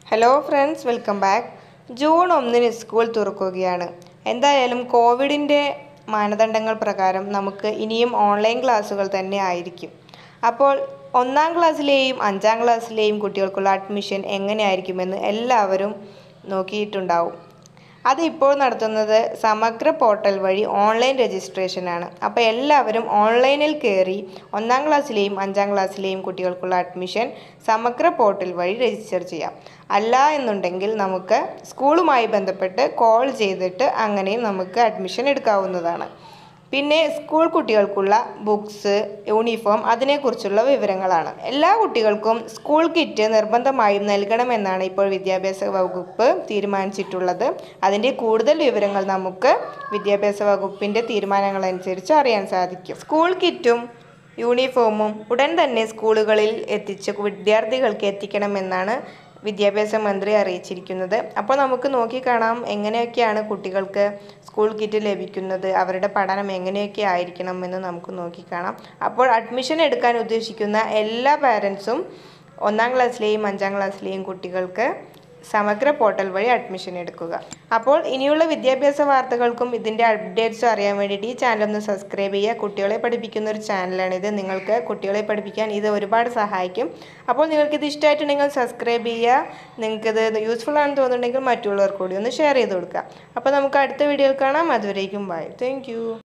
hello friends welcome back June ഒന്നിന് school തുറക്കുകയാണ് എന്തായാലും കോവിഡിൻ്റെ മാനദണ്ഡങ്ങൾ പ്രകാരം നമുക്ക് ഇനിയും ഓൺലൈൻ ക്ലാസ്സുകൾ തന്നെ ആയിരിക്കും അപ്പോൾ ഒന്നാം ക്ലാസ്സിലെയും അഞ്ചാം ക്ലാസ്സിലെയും കുട്ടികൾക്കുള്ള അഡ്മിഷൻ എങ്ങനെയായിരിക്കുമെന്ന് എല്ലാവരും നോക്കിയിട്ടുണ്ടാവും അത് ഇപ്പോൾ നടത്തുന്നത് സമഗ്ര പോർട്ടൽ വഴി ഓൺലൈൻ രജിസ്ട്രേഷനാണ് അപ്പോൾ എല്ലാവരും ഓൺലൈനിൽ കയറി ഒന്നാം ക്ലാസ്സിലെയും അഞ്ചാം ക്ലാസ്സിലെയും കുട്ടികൾക്കുള്ള അഡ്മിഷൻ സമഗ്ര പോർട്ടൽ വഴി രജിസ്റ്റർ ചെയ്യാം അല്ല എന്നുണ്ടെങ്കിൽ നമുക്ക് സ്കൂളുമായി ബന്ധപ്പെട്ട് കോൾ ചെയ്തിട്ട് അങ്ങനെയും നമുക്ക് അഡ്മിഷൻ എടുക്കാവുന്നതാണ് പിന്നെ സ്കൂൾ കുട്ടികൾക്കുള്ള ബുക്സ് യൂണിഫോം അതിനെക്കുറിച്ചുള്ള വിവരങ്ങളാണ് എല്ലാ കുട്ടികൾക്കും സ്കൂൾ കിറ്റ് നിർബന്ധമായും നൽകണമെന്നാണ് ഇപ്പോൾ വിദ്യാഭ്യാസ വകുപ്പ് തീരുമാനിച്ചിട്ടുള്ളത് അതിൻ്റെ കൂടുതൽ വിവരങ്ങൾ നമുക്ക് വിദ്യാഭ്യാസ വകുപ്പിൻ്റെ തീരുമാനങ്ങളനുസരിച്ച് അറിയാൻ സാധിക്കും സ്കൂൾ കിറ്റും യൂണിഫോമും ഉടൻ തന്നെ സ്കൂളുകളിൽ എത്തിച്ച് വിദ്യാർത്ഥികൾക്ക് എത്തിക്കണമെന്നാണ് വിദ്യാഭ്യാസ മന്ത്രി അറിയിച്ചിരിക്കുന്നത് അപ്പോൾ നമുക്ക് നോക്കിക്കാണാം എങ്ങനെയൊക്കെയാണ് കുട്ടികൾക്ക് സ്കൂൾ കിറ്റ് ലഭിക്കുന്നത് അവരുടെ പഠനം എങ്ങനെയൊക്കെ ആയിരിക്കണം എന്ന് നമുക്ക് നോക്കിക്കാണാം അപ്പോൾ അഡ്മിഷൻ എടുക്കാൻ ഉദ്ദേശിക്കുന്ന എല്ലാ പാരൻസും ഒന്നാം ക്ലാസ്സിലെയും അഞ്ചാം ക്ലാസ്സിലെയും കുട്ടികൾക്ക് സമഗ്ര പോർട്ടൽ വഴി അഡ്മിഷൻ എടുക്കുക അപ്പോൾ ഇനിയുള്ള വിദ്യാഭ്യാസ വാർത്തകൾക്കും ഇതിൻ്റെ അപ്ഡേറ്റ്സും അറിയാൻ വേണ്ടിയിട്ട് ഈ ചാനൽ ഒന്ന് സബ്സ്ക്രൈബ് ചെയ്യുക കുട്ടികളെ പഠിപ്പിക്കുന്ന ഒരു ചാനലാണിത് നിങ്ങൾക്ക് കുട്ടികളെ പഠിപ്പിക്കാൻ ഇത് ഒരുപാട് സഹായിക്കും അപ്പോൾ നിങ്ങൾക്ക് ഇത് ഇഷ്ടമായിട്ടുണ്ടെങ്കിൽ സബ്സ്ക്രൈബ് ചെയ്യുക നിങ്ങൾക്കിത് യൂസ്ഫുൾ ആണെന്ന് തോന്നുന്നുണ്ടെങ്കിൽ മറ്റുള്ളവർക്ക് കൂടി ഒന്ന് ഷെയർ ചെയ്ത് കൊടുക്കുക അപ്പോൾ നമുക്ക് അടുത്ത വീഡിയോയിൽ കാണാം അതുവരേക്കും ബൈ താങ്ക്